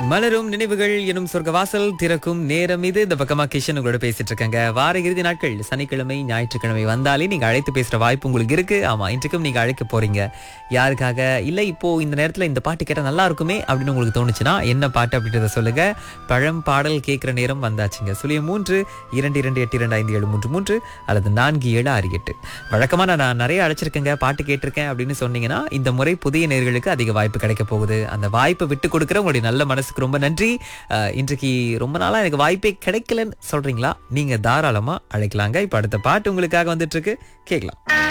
மலரும் நினைவுகள் எனும் சொர்க்க வாசல் திறக்கும் நேரம் இது இந்த பக்கமா கிஷன் உங்களோட பேசிட்டு இருக்காங்க வார இறுதி நாட்கள் சனிக்கிழமை ஞாயிற்றுக்கிழமை வந்தாலே நீங்க அழைத்து பேசுற வாய்ப்பு உங்களுக்கு இருக்கு ஆமா இன்றைக்கும் நீங்க அழைக்க போறீங்க யாருக்காக இல்ல இப்போ இந்த நேரத்துல இந்த பாட்டு கேட்டா நல்லா இருக்குமே அப்படின்னு உங்களுக்கு தோணுச்சுன்னா என்ன பாட்டு அப்படின்றத சொல்லுங்க பழம் பாடல் கேட்கிற நேரம் வந்தாச்சுங்க சுழியம் மூன்று இரண்டு இரண்டு எட்டு இரண்டு ஐந்து ஏழு மூன்று மூன்று அல்லது நான்கு ஏழு ஆறு எட்டு வழக்கமா நான் நான் நிறைய அழைச்சிருக்கேங்க பாட்டு கேட்டிருக்கேன் அப்படின்னு சொன்னீங்கன்னா இந்த முறை புதிய நேர்களுக்கு அதிக வாய்ப்பு கிடைக்க போகுது அந்த வாய்ப்பை விட்டு கொடுக்குற உங்களுடைய நல்ல மனசுக்கு ரொம்ப நன்றி அஹ், இன்றைக்கு ரொம்ப நாளா எனக்கு வாய்ப்பே கிடைக்கலன்னு சொல்றீங்களா நீங்க தாராளமா அழைக்கலாங்க இப்ப அடுத்த பாட்டு உங்களுக்காக வந்துட்டு இருக்கு கேட்கலாம்